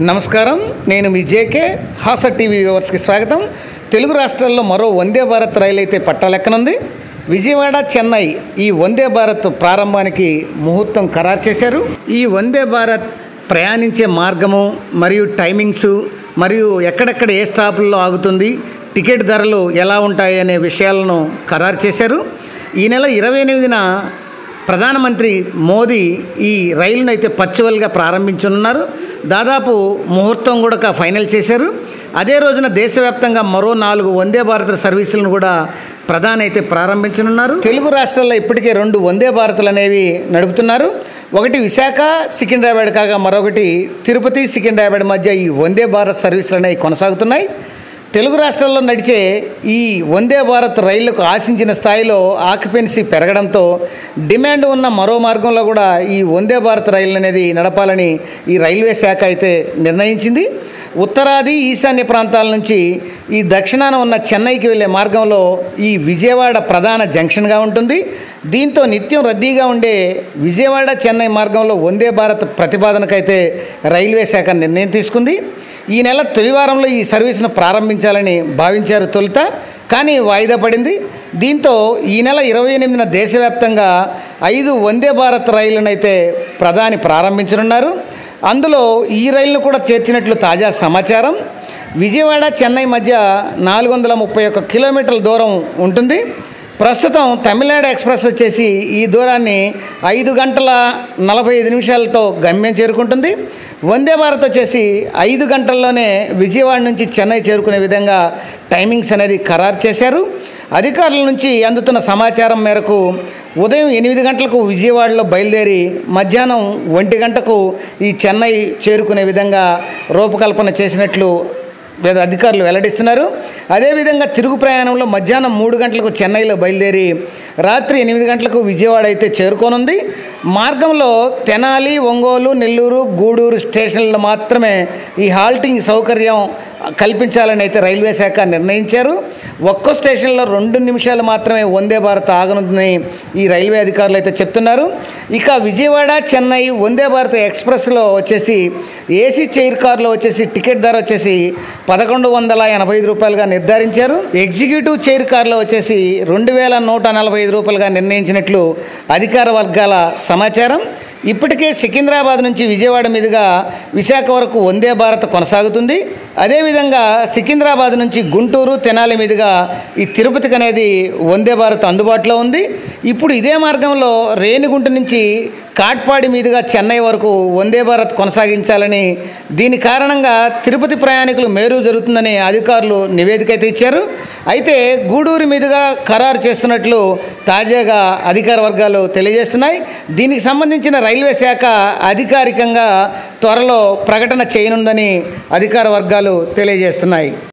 నమస్కారం నేను మీ JK హాస TV వ్యూవర్స్కి స్వాగతం తెలుగు రాష్ట్రాల్లో మరో వందే భారత్ రైలు అయితే పట్టాలెక్కనుంది విజయవాడ చెన్నై ఈ వందే భారత్ ప్రారంభానికి ముహూర్తం ఖరారు చేశారు ఈ వందే భారత్ ప్రయాణించే మార్గము మరియు టైమింగ్స్ మరియు ఎక్కడెక్కడ ఏ స్టాపుల్లో ఆగుతుంది టికెట్ ధరలు ఎలా ఉంటాయి అనే విషయాలను ఖరారు చేశారు ఈ నెల ఇరవై ఎనిమిదిన ప్రధానమంత్రి మోదీ ఈ రైలును అయితే పర్చువల్గా ప్రారంభించనున్నారు దాదాపు ముహూర్తం కూడా ఫైనల్ చేశారు అదే రోజున దేశవ్యాప్తంగా మరో నాలుగు వందే భారత్ సర్వీసులను కూడా ప్రధాని అయితే ప్రారంభించనున్నారు తెలుగు రాష్ట్రాల్లో ఇప్పటికే రెండు వందే భారత్లు అనేవి నడుపుతున్నారు ఒకటి విశాఖ సికింద్రాబాద్ కాగా మరొకటి తిరుపతి సికింద్రాబాద్ మధ్య ఈ వందే భారత్ సర్వీసులు అనేవి కొనసాగుతున్నాయి తెలుగు రాష్ట్రాల్లో నడిచే ఈ వందే భారత్ రైళ్లకు ఆశించిన స్థాయిలో ఆక్యుపెన్సీ పెరగడంతో డిమాండ్ ఉన్న మరో మార్గంలో కూడా ఈ వందే భారత్ రైలు అనేది నడపాలని ఈ రైల్వే శాఖ అయితే నిర్ణయించింది ఉత్తరాది ఈశాన్య ప్రాంతాల నుంచి ఈ దక్షిణాన ఉన్న చెన్నైకి వెళ్ళే మార్గంలో ఈ విజయవాడ ప్రధాన జంక్షన్గా ఉంటుంది దీంతో నిత్యం రద్దీగా ఉండే విజయవాడ చెన్నై మార్గంలో వందే భారత్ ప్రతిపాదనకైతే రైల్వే శాఖ నిర్ణయం తీసుకుంది ఈ నెల తొలి వారంలో ఈ సర్వీస్ను ప్రారంభించాలని భావించారు తొలుత కానీ వాయిదా పడింది దీంతో ఈ నెల ఇరవై ఎనిమిదిన దేశవ్యాప్తంగా ఐదు వందే భారత్ రైళ్లనైతే ప్రధాని ప్రారంభించనున్నారు అందులో ఈ రైలును కూడా చేర్చినట్లు తాజా సమాచారం విజయవాడ చెన్నై మధ్య నాలుగు వందల ముప్పై ఒక్క కిలోమీటర్ల దూరం ఉంటుంది ప్రస్తుతం తమిళనాడు ఎక్స్ప్రెస్ వచ్చేసి ఈ దూరాన్ని ఐదు గంటల నలభై ఐదు నిమిషాలతో గమ్యం చేరుకుంటుంది వందే భారత్ వచ్చేసి ఐదు గంటల్లోనే విజయవాడ నుంచి చెన్నై చేరుకునే విధంగా టైమింగ్స్ అనేది ఖరారు చేశారు అధికారుల నుంచి అందుతున్న సమాచారం మేరకు ఉదయం ఎనిమిది గంటలకు విజయవాడలో బయలుదేరి మధ్యాహ్నం ఒంటి గంటకు ఈ చెన్నై చేరుకునే విధంగా రూపకల్పన చేసినట్లు లేదా అధికారులు వెల్లడిస్తున్నారు అదేవిధంగా తిరుగు ప్రయాణంలో మధ్యాహ్నం మూడు గంటలకు చెన్నైలో బయలుదేరి రాత్రి ఎనిమిది గంటలకు విజయవాడ అయితే చేరుకోనుంది మార్గంలో తెనాలి ఒంగోలు నెల్లూరు గూడూరు స్టేషన్లు మాత్రమే ఈ హాల్టింగ్ సౌకర్యం కల్పించాలని అయితే రైల్వే శాఖ నిర్ణయించారు ఒక్కో స్టేషన్లో రెండు నిమిషాలు మాత్రమే వందే భారత్ ఆగనుందని ఈ రైల్వే అధికారులు అయితే చెప్తున్నారు ఇక విజయవాడ చెన్నై వందే భారత్ ఎక్స్ప్రెస్లో వచ్చేసి ఏసీ చైర్ కార్లో వచ్చేసి టికెట్ ధర వచ్చేసి పదకొండు వందల ఎనభై ఐదు రూపాయలుగా నిర్ధారించారు ఎగ్జిక్యూటివ్ చైర్ కార్లో వచ్చేసి రెండు వేల నూట నలభై ఐదు రూపాయలుగా నిర్ణయించినట్లు అధికార వర్గాల సమాచారం ఇప్పటికే సికింద్రాబాద్ నుంచి విజయవాడ మీదుగా విశాఖ వరకు వందే భారత్ కొనసాగుతుంది అదేవిధంగా సికింద్రాబాద్ నుంచి గుంటూరు తెనాలి మీదుగా ఈ తిరుపతికి అనేది వందే భారత్ అందుబాటులో ఉంది ఇప్పుడు ఇదే మార్గంలో రేణిగుంట నుంచి కాట్పాడి మీదుగా చెన్నై వరకు వందే భారత్ కొనసాగించాలని దీని కారణంగా తిరుపతి ప్రయాణికులు మేరు జరుగుతుందని అధికారులు నివేదిక అయితే ఇచ్చారు అయితే గూడూరు మీదుగా ఖరారు చేస్తున్నట్లు తాజాగా అధికార వర్గాలు తెలియజేస్తున్నాయి దీనికి సంబంధించిన రైల్వే శాఖ అధికారికంగా త్వరలో ప్రకటన చేయనుందని అధికార వర్గాలు తెలియజేస్తున్నాయి